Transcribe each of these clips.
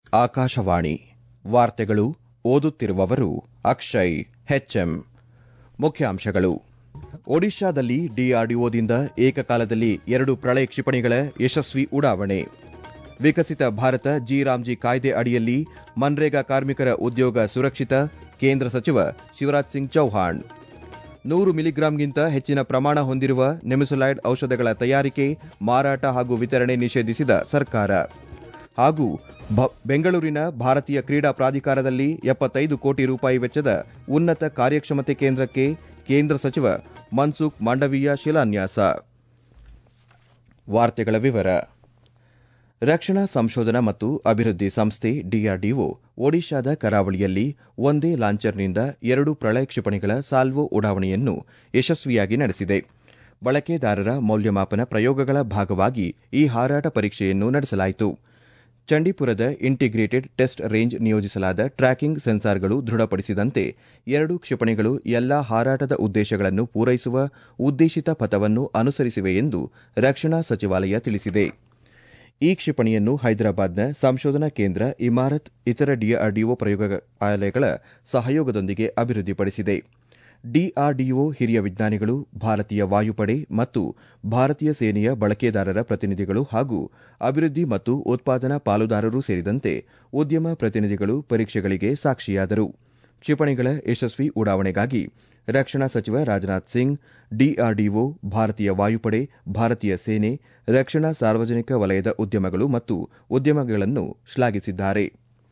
ಆಕಾಶವಾಣಿ ವಾರ್ತೆಗಳು ಓದುತ್ತಿರುವವರು ಅಕ್ಷಯ್ ಹೆಚ್ಎಂ ಮುಖ್ಯಾಂಶಗಳು ಒಡಿಶಾದಲ್ಲಿ ಡಿಆರ್ಡಿಒದಿಂದ ಏಕಕಾಲದಲ್ಲಿ ಎರಡು ಪ್ರಳಯ ಕ್ಷಿಪಣಿಗಳ ಯಶಸ್ವಿ ಉಡಾವಣೆ ವಿಕಸಿತ ಭಾರತ ಜಿ ರಾಮ್ಜಿ ಕಾಯ್ದೆ ಅಡಿಯಲ್ಲಿ ಮನ್ರೇಗಾ ಕಾರ್ಮಿಕರ ಉದ್ಯೋಗ ಸುರಕ್ಷಿತ ಕೇಂದ್ರ ಸಚಿವ ಶಿವರಾಜ್ ಸಿಂಗ್ ಚೌಹಾಣ್ ನೂರು ಮಿಲಿಗ್ರಾಂಗಿಂತ ಹೆಚ್ಚಿನ ಪ್ರಮಾಣ ಹೊಂದಿರುವ ನೆಮಿಸೊಲೈಡ್ ಔಷಧಗಳ ತಯಾರಿಕೆ ಮಾರಾಟ ಹಾಗೂ ವಿತರಣೆ ನಿಷೇಧಿಸಿದ ಸರ್ಕಾರ ಹಾಗೂ ಬೆಂಗಳೂರಿನ ಭಾರತೀಯ ಕ್ರೀಡಾ ಪ್ರಾಧಿಕಾರದಲ್ಲಿ ಎಪ್ಪತ್ತೈದು ಕೋಟಿ ರೂಪಾಯಿ ವೆಚ್ಚದ ಉನ್ನತ ಕಾರ್ಯಕ್ಷಮತೆ ಕೇಂದ್ರಕ್ಕೆ ಕೇಂದ್ರ ಸಚಿವ ಮನ್ಸುಖ್ ಮಾಂಡವೀಯ ಶಿಲಾನ್ಯಾಸ ವಾರ್ತೆಗಳ ವಿವರ ರಕ್ಷಣಾ ಸಂಶೋಧನಾ ಮತ್ತು ಅಭಿವೃದ್ಧಿ ಸಂಸ್ಥೆ ಡಿಆರ್ಡಿಒ ಒಡಿಶಾದ ಕರಾವಳಿಯಲ್ಲಿ ಒಂದೇ ಲಾಂಚರ್ನಿಂದ ಎರಡು ಪ್ರಳಯ ಕ್ಷಿಪಣಿಗಳ ಸಾಲ್ವೋ ಉಡಾವಣೆಯನ್ನು ಯಶಸ್ವಿಯಾಗಿ ನಡೆಸಿದೆ ಬಳಕೆದಾರರ ಮೌಲ್ಯಮಾಪನ ಪ್ರಯೋಗಗಳ ಭಾಗವಾಗಿ ಈ ಹಾರಾಟ ಪರೀಕ್ಷೆಯನ್ನು ನಡೆಸಲಾಯಿತು ಚಂಡೀಪುರದ ಇಂಟಿಗ್ರೇಟೆಡ್ ಟೆಸ್ಟ್ ರೇಂಜ್ ನಿಯೋಜಿಸಲಾದ ಟ್ರ್ಯಾಕಿಂಗ್ ಸೆನ್ಸಾರ್ಗಳು ದೃಢಪಡಿಸಿದಂತೆ ಎರಡು ಕ್ಷಿಪಣಿಗಳು ಎಲ್ಲಾ ಹಾರಾಟದ ಉದ್ದೇಶಗಳನ್ನು ಪೂರೈಸುವ ಉದ್ದೇಶಿತ ಪಥವನ್ನು ಅನುಸರಿಸಿವೆ ಎಂದು ರಕ್ಷಣಾ ಸಚಿವಾಲಯ ತಿಳಿಸಿದೆ ಈ ಕ್ಷಿಪಣಿಯನ್ನು ಹೈದರಾಬಾದ್ನ ಸಂಶೋಧನಾ ಕೇಂದ್ರ ಇಮಾರತ್ ಇತರ ಡಿಆರ್ಡಿಒ ಪ್ರಯೋಗಾಲಯಗಳ ಸಹಯೋಗದೊಂದಿಗೆ ಅಭಿವೃದ್ಧಿಪಡಿಸಿದೆ ಡಿಆರ್ಡಿಒ ಹಿರಿಯ ವಿಜ್ಞಾನಿಗಳು ಭಾರತೀಯ ವಾಯುಪಡೆ ಮತ್ತು ಭಾರತೀಯ ಸೇನೆಯ ಬಳಕೆದಾರರ ಪ್ರತಿನಿಧಿಗಳು ಹಾಗೂ ಅಭಿವೃದ್ಧಿ ಮತ್ತು ಉತ್ಪಾದನಾ ಪಾಲುದಾರರು ಸೇರಿದಂತೆ ಉದ್ಯಮ ಪ್ರತಿನಿಧಿಗಳು ಪರೀಕ್ಷೆಗಳಿಗೆ ಸಾಕ್ಷಿಯಾದರು ಕ್ಷಿಪಣಿಗಳ ಯಶಸ್ವಿ ಉಡಾವಣೆಗಾಗಿ ರಕ್ಷಣಾ ಸಚಿವ ರಾಜನಾಥ್ ಸಿಂಗ್ ಡಿಆರ್ಡಿಒ ಭಾರತೀಯ ವಾಯುಪಡೆ ಭಾರತೀಯ ಸೇನೆ ರಕ್ಷಣಾ ಸಾರ್ವಜನಿಕ ವಲಯದ ಉದ್ಯಮಗಳು ಮತ್ತು ಉದ್ಯಮಗಳನ್ನು ಶ್ಲಾಘಿಸಿದ್ದಾರೆ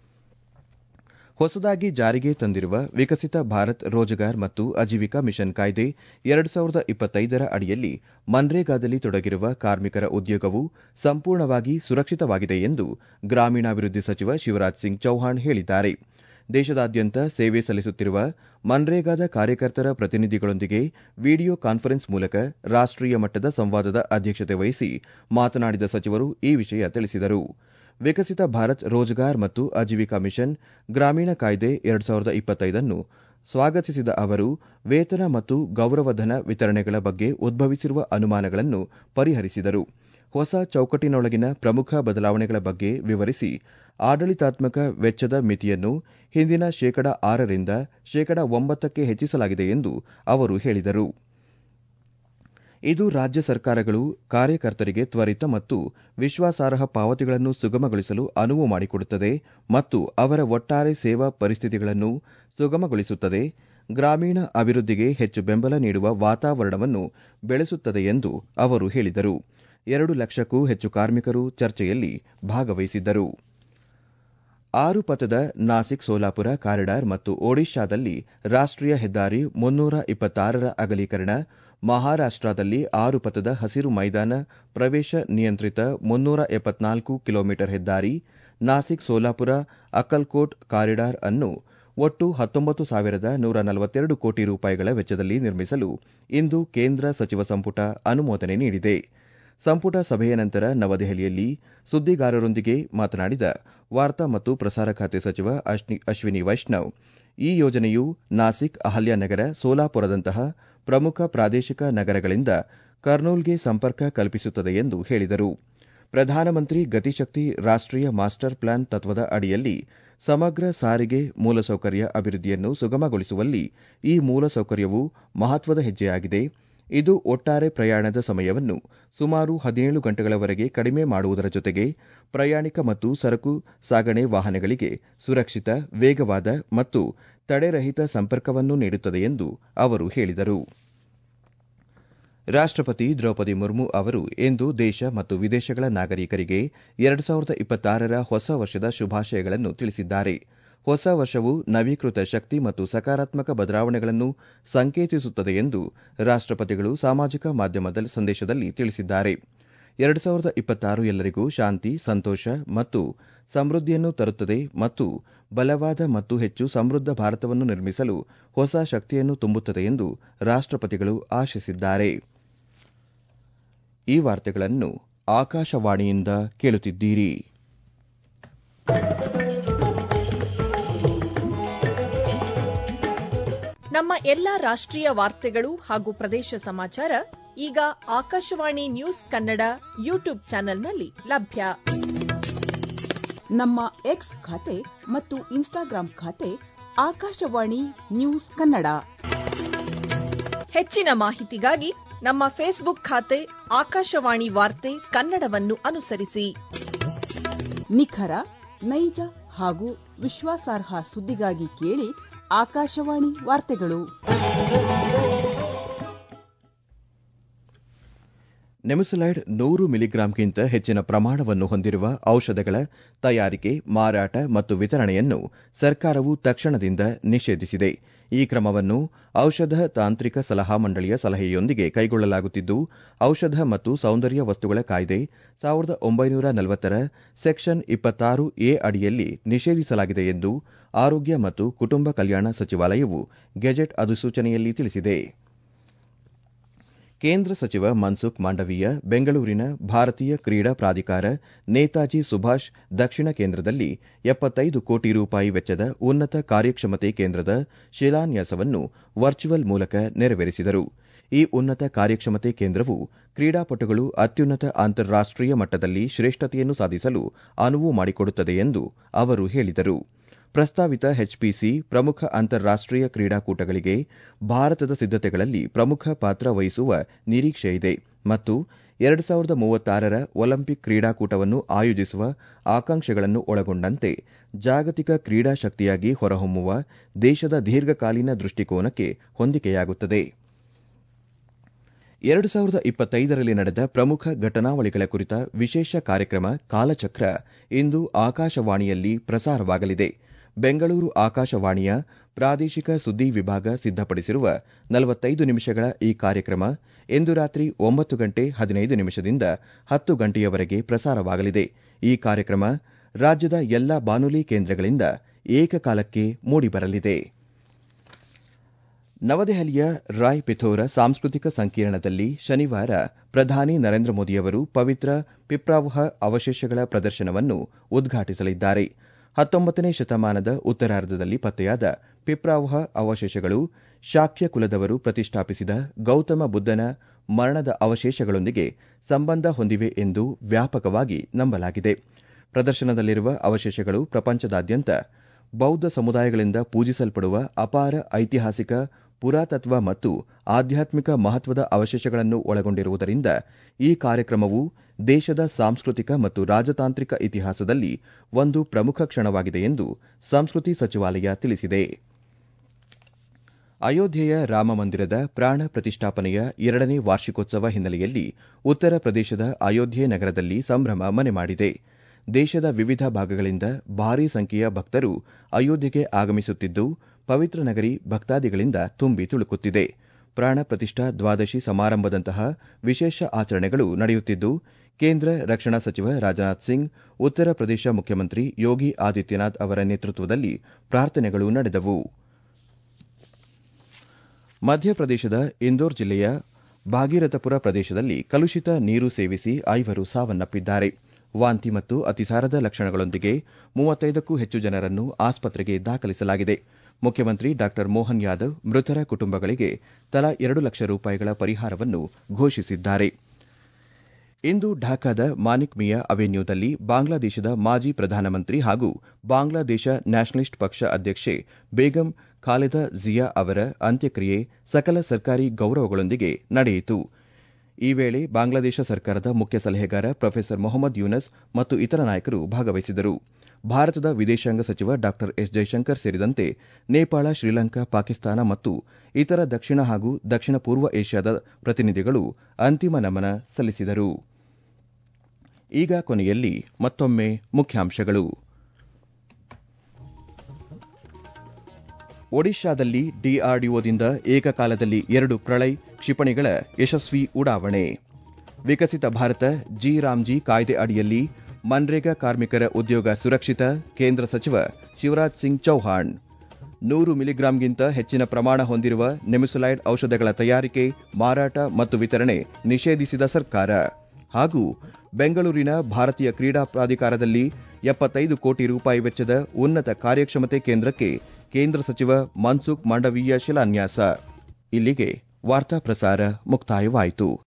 ಹೊಸದಾಗಿ ಜಾರಿಗೆ ತಂದಿರುವ ವಿಕಸಿತ ಭಾರತ್ ರೋಜಗಾರ್ ಮತ್ತು ಅಜೀವಿಕಾ ಮಿಷನ್ ಕಾಯ್ದೆ ಎರಡು ಸಾವಿರದ ಇಪ್ಪತ್ತೈದರ ಅಡಿಯಲ್ಲಿ ಮನ್ರೇಗಾದಲ್ಲಿ ತೊಡಗಿರುವ ಕಾರ್ಮಿಕರ ಉದ್ಯೋಗವು ಸಂಪೂರ್ಣವಾಗಿ ಸುರಕ್ಷಿತವಾಗಿದೆ ಎಂದು ಗ್ರಾಮೀಣಾಭಿವೃದ್ಧಿ ಸಚಿವ ಶಿವರಾಜ್ ಸಿಂಗ್ ಚೌಹಾಣ್ ಹೇಳಿದ್ದಾರೆ ದೇಶದಾದ್ಯಂತ ಸೇವೆ ಸಲ್ಲಿಸುತ್ತಿರುವ ಮನ್ರೇಗಾದ ಕಾರ್ಯಕರ್ತರ ಪ್ರತಿನಿಧಿಗಳೊಂದಿಗೆ ವಿಡಿಯೋ ಕಾನ್ಫರೆನ್ಸ್ ಮೂಲಕ ರಾಷ್ಟೀಯ ಮಟ್ಟದ ಸಂವಾದದ ಅಧ್ಯಕ್ಷತೆ ವಹಿಸಿ ಮಾತನಾಡಿದ ಸಚಿವರು ಈ ವಿಷಯ ತಿಳಿಸಿದರು ವಿಕಸಿತ ಭಾರತ್ ರೋಜ್ಗಾರ್ ಮತ್ತು ಅಜೀವಿಕಾ ಮಿಷನ್ ಗ್ರಾಮೀಣ ಕಾಯ್ದೆ ಎರಡು ಸಾವಿರದ ಇಪ್ಪತ್ತೈದನ್ನು ಸ್ವಾಗತಿಸಿದ ಅವರು ವೇತನ ಮತ್ತು ಗೌರವಧನ ವಿತರಣೆಗಳ ಬಗ್ಗೆ ಉದ್ಭವಿಸಿರುವ ಅನುಮಾನಗಳನ್ನು ಪರಿಹರಿಸಿದರು ಹೊಸ ಚೌಕಟ್ಟಿನೊಳಗಿನ ಪ್ರಮುಖ ಬದಲಾವಣೆಗಳ ಬಗ್ಗೆ ವಿವರಿಸಿ ಆಡಳಿತಾತ್ಮಕ ವೆಚ್ಚದ ಮಿತಿಯನ್ನು ಹಿಂದಿನ ಶೇಕಡ ಆರರಿಂದ ಶೇಕಡ ಒಂಬತ್ತಕ್ಕೆ ಹೆಚ್ಚಿಸಲಾಗಿದೆ ಎಂದು ಅವರು ಹೇಳಿದರು ಇದು ರಾಜ್ಯ ಸರ್ಕಾರಗಳು ಕಾರ್ಯಕರ್ತರಿಗೆ ತ್ವರಿತ ಮತ್ತು ವಿಶ್ವಾಸಾರ್ಹ ಪಾವತಿಗಳನ್ನು ಸುಗಮಗೊಳಿಸಲು ಅನುವು ಮಾಡಿಕೊಡುತ್ತದೆ ಮತ್ತು ಅವರ ಒಟ್ಟಾರೆ ಸೇವಾ ಪರಿಸ್ಥಿತಿಗಳನ್ನು ಸುಗಮಗೊಳಿಸುತ್ತದೆ ಗ್ರಾಮೀಣ ಅಭಿವೃದ್ಧಿಗೆ ಹೆಚ್ಚು ಬೆಂಬಲ ನೀಡುವ ವಾತಾವರಣವನ್ನು ಬೆಳೆಸುತ್ತದೆ ಎಂದು ಅವರು ಹೇಳಿದರು ಎರಡು ಲಕ್ಷಕ್ಕೂ ಹೆಚ್ಚು ಕಾರ್ಮಿಕರು ಚರ್ಚೆಯಲ್ಲಿ ಭಾಗವಹಿಸಿದ್ದರು ಆರು ಪಥದ ನಾಸಿಕ್ ಸೋಲಾಪುರ ಕಾರಿಡಾರ್ ಮತ್ತು ಒಡಿಶಾದಲ್ಲಿ ರಾಷ್ಟೀಯ ಹೆದ್ದಾರಿ ಮುನ್ನೂರ ಇಪ್ಪತ್ತಾರರ ಅಗಲೀಕರಣ ಮಹಾರಾಷ್ಟದಲ್ಲಿ ಆರು ಪಥದ ಹಸಿರು ಮೈದಾನ ಪ್ರವೇಶ ನಿಯಂತ್ರಿತ ಮುನ್ನೂರ ಎಪ್ಪತ್ನಾಲ್ಕು ಕಿಲೋಮೀಟರ್ ಹೆದ್ದಾರಿ ನಾಸಿಕ್ ಸೋಲಾಪುರ ಅಕ್ಕಲ್ಕೋಟ್ ಕಾರಿಡಾರ್ ಅನ್ನು ಒಟ್ಟು ಹತ್ತೊಂಬತ್ತು ಸಾವಿರದ ನೂರ ನಲವತ್ತೆರಡು ಕೋಟಿ ರೂಪಾಯಿಗಳ ವೆಚ್ಚದಲ್ಲಿ ನಿರ್ಮಿಸಲು ಇಂದು ಕೇಂದ್ರ ಸಚಿವ ಸಂಪುಟ ಅನುಮೋದನೆ ನೀಡಿದೆ ಸಂಪುಟ ಸಭೆಯ ನಂತರ ನವದೆಹಲಿಯಲ್ಲಿ ಸುದ್ದಿಗಾರರೊಂದಿಗೆ ಮಾತನಾಡಿದ ವಾರ್ತಾ ಮತ್ತು ಪ್ರಸಾರ ಖಾತೆ ಸಚಿವ ಅಶ್ವಿನಿ ವೈಷ್ಣವ್ ಈ ಯೋಜನೆಯು ನಾಸಿಕ್ ಅಹಲ್ಯಾನಗರ ಸೋಲಾಪುರದಂತಹ ಪ್ರಮುಖ ಪ್ರಾದೇಶಿಕ ನಗರಗಳಿಂದ ಕರ್ನೂಲ್ಗೆ ಸಂಪರ್ಕ ಕಲ್ಪಿಸುತ್ತದೆ ಎಂದು ಹೇಳಿದರು ಪ್ರಧಾನಮಂತ್ರಿ ಗತಿಶಕ್ತಿ ರಾಷ್ಟೀಯ ಮಾಸ್ಟರ್ ಪ್ಲಾನ್ ತತ್ವದ ಅಡಿಯಲ್ಲಿ ಸಮಗ್ರ ಸಾರಿಗೆ ಮೂಲಸೌಕರ್ಯ ಅಭಿವೃದ್ಧಿಯನ್ನು ಸುಗಮಗೊಳಿಸುವಲ್ಲಿ ಈ ಮೂಲಸೌಕರ್ಯವು ಮಹತ್ವದ ಹೆಜ್ಜೆಯಾಗಿದೆ ಇದು ಒಟ್ಟಾರೆ ಪ್ರಯಾಣದ ಸಮಯವನ್ನು ಸುಮಾರು ಹದಿನೇಳು ಗಂಟೆಗಳವರೆಗೆ ಕಡಿಮೆ ಮಾಡುವುದರ ಜೊತೆಗೆ ಪ್ರಯಾಣಿಕ ಮತ್ತು ಸರಕು ಸಾಗಣೆ ವಾಹನಗಳಿಗೆ ಸುರಕ್ಷಿತ ವೇಗವಾದ ಮತ್ತು ತಡೆರಹಿತ ಸಂಪರ್ಕವನ್ನು ನೀಡುತ್ತದೆ ಎಂದು ಅವರು ಹೇಳಿದರು ರಾಷ್ಟಪತಿ ದ್ರೌಪದಿ ಮುರ್ಮು ಅವರು ಇಂದು ದೇಶ ಮತ್ತು ವಿದೇಶಗಳ ನಾಗರಿಕರಿಗೆ ಎರಡು ಸಾವಿರದ ಇಪ್ಪತ್ತಾರರ ಹೊಸ ವರ್ಷದ ಶುಭಾಶಯಗಳನ್ನು ತಿಳಿಸಿದ್ದಾರೆ ಹೊಸ ವರ್ಷವು ನವೀಕೃತ ಶಕ್ತಿ ಮತ್ತು ಸಕಾರಾತ್ಮಕ ಬದಲಾವಣೆಗಳನ್ನು ಸಂಕೇತಿಸುತ್ತದೆ ಎಂದು ರಾಷ್ಟಪತಿಗಳು ಸಾಮಾಜಿಕ ಮಾಧ್ಯಮದ ಸಂದೇಶದಲ್ಲಿ ತಿಳಿಸಿದ್ದಾರೆ ಎರಡು ಸಾವಿರದ ಇಪ್ಪತ್ತಾರು ಎಲ್ಲರಿಗೂ ಶಾಂತಿ ಸಂತೋಷ ಮತ್ತು ಸಮೃದ್ಧಿಯನ್ನು ತರುತ್ತದೆ ಮತ್ತು ಬಲವಾದ ಮತ್ತು ಹೆಚ್ಚು ಸಮೃದ್ಧ ಭಾರತವನ್ನು ನಿರ್ಮಿಸಲು ಹೊಸ ಶಕ್ತಿಯನ್ನು ತುಂಬುತ್ತದೆ ಎಂದು ರಾಷ್ಟಪತಿಗಳು ಆಶಿಸಿದ್ದಾರೆ ಈ ವಾರ್ತೆಗಳನ್ನು ಆಕಾಶವಾಣಿಯಿಂದ ಕೇಳುತ್ತಿದ್ದೀರಿ ನಮ್ಮ ಎಲ್ಲಾ ರಾಷ್ಟ್ರೀಯ ವಾರ್ತೆಗಳು ಹಾಗೂ ಪ್ರದೇಶ ಸಮಾಚಾರ ಈಗ ಆಕಾಶವಾಣಿ ನ್ಯೂಸ್ ಕನ್ನಡ ಯೂಟ್ಯೂಬ್ ಚಾನೆಲ್ನಲ್ಲಿ ಲಭ್ಯ ನಮ್ಮ ಎಕ್ಸ್ ಖಾತೆ ಮತ್ತು ಇನ್ಸ್ಟಾಗ್ರಾಂ ಖಾತೆ ಆಕಾಶವಾಣಿ ನ್ಯೂಸ್ ಕನ್ನಡ ಹೆಚ್ಚಿನ ಮಾಹಿತಿಗಾಗಿ ನಮ್ಮ ಫೇಸ್ಬುಕ್ ಖಾತೆ ಆಕಾಶವಾಣಿ ವಾರ್ತೆ ಕನ್ನಡವನ್ನು ಅನುಸರಿಸಿ ನಿಖರ ನೈಜ ಹಾಗೂ ವಿಶ್ವಾಸಾರ್ಹ ಸುದ್ದಿಗಾಗಿ ಕೇಳಿ ಆಕಾಶವಾಣಿ ವಾರ್ತೆಗಳು ನೆಮಸಲೈಡ್ ನೂರು ಮಿಲಿಗ್ರಾಂಗಿಂತ ಹೆಚ್ಚಿನ ಪ್ರಮಾಣವನ್ನು ಹೊಂದಿರುವ ಔಷಧಗಳ ತಯಾರಿಕೆ ಮಾರಾಟ ಮತ್ತು ವಿತರಣೆಯನ್ನು ಸರ್ಕಾರವು ತಕ್ಷಣದಿಂದ ನಿಷೇಧಿಸಿದೆ ಈ ಕ್ರಮವನ್ನು ಔಷಧ ತಾಂತ್ರಿಕ ಸಲಹಾ ಮಂಡಳಿಯ ಸಲಹೆಯೊಂದಿಗೆ ಕೈಗೊಳ್ಳಲಾಗುತ್ತಿದ್ದು ಔಷಧ ಮತ್ತು ಸೌಂದರ್ಯ ವಸ್ತುಗಳ ಕಾಯ್ದೆ ಸಾವಿರದ ಒಂಬೈನೂರ ನಲವತ್ತರ ಸೆಕ್ಷನ್ ಇಪ್ಪತ್ತಾರು ಎ ಅಡಿಯಲ್ಲಿ ನಿಷೇಧಿಸಲಾಗಿದೆ ಎಂದು ಆರೋಗ್ಯ ಮತ್ತು ಕುಟುಂಬ ಕಲ್ಯಾಣ ಸಚಿವಾಲಯವು ಗೆಜೆಟ್ ಅಧಿಸೂಚನೆಯಲ್ಲಿ ತಿಳಿಸಿದೆ ಕೇಂದ್ರ ಸಚಿವ ಮನ್ಸುಖ್ ಮಾಂಡವೀಯ ಬೆಂಗಳೂರಿನ ಭಾರತೀಯ ಕ್ರೀಡಾ ಪ್ರಾಧಿಕಾರ ನೇತಾಜಿ ಸುಭಾಷ್ ದಕ್ಷಿಣ ಕೇಂದ್ರದಲ್ಲಿ ಎಪ್ಪತ್ತೈದು ಕೋಟಿ ರೂಪಾಯಿ ವೆಚ್ಚದ ಉನ್ನತ ಕಾರ್ಯಕ್ಷಮತೆ ಕೇಂದ್ರದ ಶಿಲಾನ್ಯಾಸವನ್ನು ವರ್ಚುವಲ್ ಮೂಲಕ ನೆರವೇರಿಸಿದರು ಈ ಉನ್ನತ ಕಾರ್ಯಕ್ಷಮತೆ ಕೇಂದ್ರವು ಕ್ರೀಡಾಪಟುಗಳು ಅತ್ಯುನ್ನತ ಅಂತಾರಾಷ್ಟೀಯ ಮಟ್ಟದಲ್ಲಿ ಶ್ರೇಷ್ಠತೆಯನ್ನು ಸಾಧಿಸಲು ಅನುವು ಮಾಡಿಕೊಡುತ್ತದೆ ಎಂದು ಅವರು ಹೇಳಿದರು ಪ್ರಸ್ತಾವಿತ ಎಚ್ಪಿಸಿ ಪ್ರಮುಖ ಅಂತಾರಾಷ್ಟೀಯ ಕ್ರೀಡಾಕೂಟಗಳಿಗೆ ಭಾರತದ ಸಿದ್ದತೆಗಳಲ್ಲಿ ಪ್ರಮುಖ ಪಾತ್ರ ವಹಿಸುವ ನಿರೀಕ್ಷೆಯಿದೆ ಮತ್ತು ಎರಡು ಸಾವಿರದ ಮೂವತ್ತಾರರ ಒಲಿಂಪಿಕ್ ಕ್ರೀಡಾಕೂಟವನ್ನು ಆಯೋಜಿಸುವ ಆಕಾಂಕ್ಷೆಗಳನ್ನು ಒಳಗೊಂಡಂತೆ ಜಾಗತಿಕ ಕ್ರೀಡಾ ಶಕ್ತಿಯಾಗಿ ಹೊರಹೊಮ್ಮುವ ದೇಶದ ದೀರ್ಘಕಾಲೀನ ದೃಷ್ಟಿಕೋನಕ್ಕೆ ಹೊಂದಿಕೆಯಾಗುತ್ತದೆ ಎರಡು ಸಾವಿರದ ಇಪ್ಪತ್ತೈದರಲ್ಲಿ ನಡೆದ ಪ್ರಮುಖ ಘಟನಾವಳಿಗಳ ಕುರಿತ ವಿಶೇಷ ಕಾರ್ಯಕ್ರಮ ಕಾಲಚಕ್ರ ಇಂದು ಆಕಾಶವಾಣಿಯಲ್ಲಿ ಪ್ರಸಾರವಾಗಲಿದೆ ಬೆಂಗಳೂರು ಆಕಾಶವಾಣಿಯ ಪ್ರಾದೇಶಿಕ ಸುದ್ದಿ ವಿಭಾಗ ಸಿದ್ದಪಡಿಸಿರುವ ನಲವತ್ತೈದು ನಿಮಿಷಗಳ ಈ ಕಾರ್ಯಕ್ರಮ ಇಂದು ರಾತ್ರಿ ಒಂಬತ್ತು ಗಂಟೆ ಹದಿನೈದು ನಿಮಿಷದಿಂದ ಹತ್ತು ಗಂಟೆಯವರೆಗೆ ಪ್ರಸಾರವಾಗಲಿದೆ ಈ ಕಾರ್ಯಕ್ರಮ ರಾಜ್ಯದ ಎಲ್ಲಾ ಬಾನುಲಿ ಕೇಂದ್ರಗಳಿಂದ ಏಕಕಾಲಕ್ಕೆ ಮೂಡಿಬರಲಿದೆ ನವದೆಹಲಿಯ ರಾಯ್ ಪಿಥೋರ ಸಾಂಸ್ಕೃತಿಕ ಸಂಕೀರ್ಣದಲ್ಲಿ ಶನಿವಾರ ಪ್ರಧಾನಿ ನರೇಂದ್ರ ಮೋದಿಯವರು ಪವಿತ್ರ ಪಿಪ್ರಾವಹ ಅವಶೇಷಗಳ ಪ್ರದರ್ಶನವನ್ನು ಉದ್ಘಾಟಿಸಲಿದ್ದಾರೆ ಹತ್ತೊಂಬತ್ತನೇ ಶತಮಾನದ ಉತ್ತರಾರ್ಧದಲ್ಲಿ ಪತ್ತೆಯಾದ ಪಿಪ್ರಾವಹ ಅವಶೇಷಗಳು ಶಾಕ್ಯ ಕುಲದವರು ಪ್ರತಿಷ್ಠಾಪಿಸಿದ ಗೌತಮ ಬುದ್ದನ ಮರಣದ ಅವಶೇಷಗಳೊಂದಿಗೆ ಸಂಬಂಧ ಹೊಂದಿವೆ ಎಂದು ವ್ಯಾಪಕವಾಗಿ ನಂಬಲಾಗಿದೆ ಪ್ರದರ್ಶನದಲ್ಲಿರುವ ಅವಶೇಷಗಳು ಪ್ರಪಂಚದಾದ್ಯಂತ ಬೌದ್ಧ ಸಮುದಾಯಗಳಿಂದ ಪೂಜಿಸಲ್ಪಡುವ ಅಪಾರ ಐತಿಹಾಸಿಕ ಪುರಾತತ್ವ ಮತ್ತು ಆಧ್ಯಾತ್ಮಿಕ ಮಹತ್ವದ ಅವಶೇಷಗಳನ್ನು ಒಳಗೊಂಡಿರುವುದರಿಂದ ಈ ಕಾರ್ಯಕ್ರಮವು ದೇಶದ ಸಾಂಸ್ಕೃತಿಕ ಮತ್ತು ರಾಜತಾಂತ್ರಿಕ ಇತಿಹಾಸದಲ್ಲಿ ಒಂದು ಪ್ರಮುಖ ಕ್ಷಣವಾಗಿದೆ ಎಂದು ಸಂಸ್ಕೃತಿ ಸಚಿವಾಲಯ ತಿಳಿಸಿದೆ ಅಯೋಧ್ಯೆಯ ರಾಮಮಂದಿರದ ಪ್ರಾಣ ಪ್ರತಿಷ್ಠಾಪನೆಯ ಎರಡನೇ ವಾರ್ಷಿಕೋತ್ಸವ ಹಿನ್ನೆಲೆಯಲ್ಲಿ ಉತ್ತರ ಪ್ರದೇಶದ ಅಯೋಧ್ಯೆ ನಗರದಲ್ಲಿ ಸಂಭ್ರಮ ಮನೆ ಮಾಡಿದೆ ದೇಶದ ವಿವಿಧ ಭಾಗಗಳಿಂದ ಭಾರೀ ಸಂಖ್ಯೆಯ ಭಕ್ತರು ಅಯೋಧ್ಯೆಗೆ ಆಗಮಿಸುತ್ತಿದ್ದು ಪವಿತ್ರ ನಗರಿ ಭಕ್ತಾದಿಗಳಿಂದ ತುಂಬಿ ತುಳುಕುತ್ತಿದೆ ಪ್ರಾಣ ಪ್ರತಿಷ್ಠಾ ದ್ವಾದಶಿ ಸಮಾರಂಭದಂತಹ ವಿಶೇಷ ಆಚರಣೆಗಳು ನಡೆಯುತ್ತಿದ್ದು ಕೇಂದ್ರ ರಕ್ಷಣಾ ಸಚಿವ ರಾಜನಾಥ್ ಸಿಂಗ್ ಉತ್ತರ ಪ್ರದೇಶ ಮುಖ್ಯಮಂತ್ರಿ ಯೋಗಿ ಆದಿತ್ಯನಾಥ್ ಅವರ ನೇತೃತ್ವದಲ್ಲಿ ಪ್ರಾರ್ಥನೆಗಳು ನಡೆದವು ಮಧ್ಯಪ್ರದೇಶದ ಇಂದೋರ್ ಜಿಲ್ಲೆಯ ಭಾಗೀರಥಪುರ ಪ್ರದೇಶದಲ್ಲಿ ಕಲುಷಿತ ನೀರು ಸೇವಿಸಿ ಐವರು ಸಾವನ್ನಪ್ಪಿದ್ದಾರೆ ವಾಂತಿ ಮತ್ತು ಅತಿಸಾರದ ಲಕ್ಷಣಗಳೊಂದಿಗೆ ಮೂವತ್ತೈದಕ್ಕೂ ಹೆಚ್ಚು ಜನರನ್ನು ಆಸ್ಪತ್ರೆಗೆ ದಾಖಲಿಸಲಾಗಿದೆ ಮುಖ್ಯಮಂತ್ರಿ ಡಾ ಮೋಹನ್ ಯಾದವ್ ಮೃತರ ಕುಟುಂಬಗಳಿಗೆ ತಲಾ ಎರಡು ಲಕ್ಷ ರೂಪಾಯಿಗಳ ಪರಿಹಾರವನ್ನು ಘೋಷಿಸಿದ್ದಾರೆ ಇಂದು ಢಾಕಾದ ಮಾನಿಕ್ ಮಿಯಾ ಅವೆನ್ಯೂದಲ್ಲಿ ಬಾಂಗ್ಲಾದೇಶದ ಮಾಜಿ ಪ್ರಧಾನಮಂತ್ರಿ ಹಾಗೂ ಬಾಂಗ್ಲಾದೇಶ ನ್ಯಾಷನಲಿಸ್ಟ್ ಪಕ್ಷ ಅಧ್ಯಕ್ಷೆ ಬೇಗಂ ಖಾಲಿದಾ ಜಿಯಾ ಅವರ ಅಂತ್ಯಕ್ರಿಯೆ ಸಕಲ ಸರ್ಕಾರಿ ಗೌರವಗಳೊಂದಿಗೆ ನಡೆಯಿತು ಈ ವೇಳೆ ಬಾಂಗ್ಲಾದೇಶ ಸರ್ಕಾರದ ಮುಖ್ಯ ಸಲಹೆಗಾರ ಪ್ರೊಫೆಸರ್ ಮೊಹಮ್ಮದ್ ಯೂನಸ್ ಮತ್ತು ಇತರ ನಾಯಕರು ಭಾಗವಹಿಸಿದರು ಭಾರತದ ವಿದೇಶಾಂಗ ಸಚಿವ ಡಾ ಎಸ್ ಜೈಶಂಕರ್ ಸೇರಿದಂತೆ ನೇಪಾಳ ಶ್ರೀಲಂಕಾ ಪಾಕಿಸ್ತಾನ ಮತ್ತು ಇತರ ದಕ್ಷಿಣ ಹಾಗೂ ದಕ್ಷಿಣ ಪೂರ್ವ ಏಷ್ಯಾದ ಪ್ರತಿನಿಧಿಗಳು ಅಂತಿಮ ನಮನ ಸಲ್ಲಿಸಿದರು ಈಗ ಕೊನೆಯಲ್ಲಿ ಮತ್ತೊಮ್ಮೆ ಮುಖ್ಯಾಂಶಗಳು ಒಡಿಶಾದಲ್ಲಿ ಡಿಆರ್ಡಿಒದಿಂದ ಏಕಕಾಲದಲ್ಲಿ ಎರಡು ಪ್ರಳಯ್ ಕ್ಷಿಪಣಿಗಳ ಯಶಸ್ವಿ ಉಡಾವಣೆ ವಿಕಸಿತ ಭಾರತ ಜಿ ರಾಮ್ಜಿ ಕಾಯ್ದೆ ಅಡಿಯಲ್ಲಿ ಮನ್ರೇಗಾ ಕಾರ್ಮಿಕರ ಉದ್ಯೋಗ ಸುರಕ್ಷಿತ ಕೇಂದ್ರ ಸಚಿವ ಶಿವರಾಜ್ ಸಿಂಗ್ ಚೌಹಾಣ್ ನೂರು ಮಿಲಿಗ್ರಾಂಗಿಂತ ಹೆಚ್ಚಿನ ಪ್ರಮಾಣ ಹೊಂದಿರುವ ನೆಮಿಸೊಲೈಡ್ ಔಷಧಗಳ ತಯಾರಿಕೆ ಮಾರಾಟ ಮತ್ತು ವಿತರಣೆ ನಿಷೇಧಿಸಿದ ಸರ್ಕಾರ ಹಾಗೂ ಬೆಂಗಳೂರಿನ ಭಾರತೀಯ ಕ್ರೀಡಾ ಪ್ರಾಧಿಕಾರದಲ್ಲಿ ಎಪ್ಪತ್ತೈದು ಕೋಟಿ ರೂಪಾಯಿ ವೆಚ್ಚದ ಉನ್ನತ ಕಾರ್ಯಕ್ಷಮತೆ ಕೇಂದ್ರಕ್ಕೆ ಕೇಂದ್ರ ಸಚಿವ ಮನ್ಸುಖ್ ಮಾಂಡವೀಯ ಶಿಲಾನ್ಯಾಸ ಇಲ್ಲಿಗೆ ವಾರ್ತಾ ಪ್ರಸಾರ ಮುಕ್ತಾಯವಾಯಿತು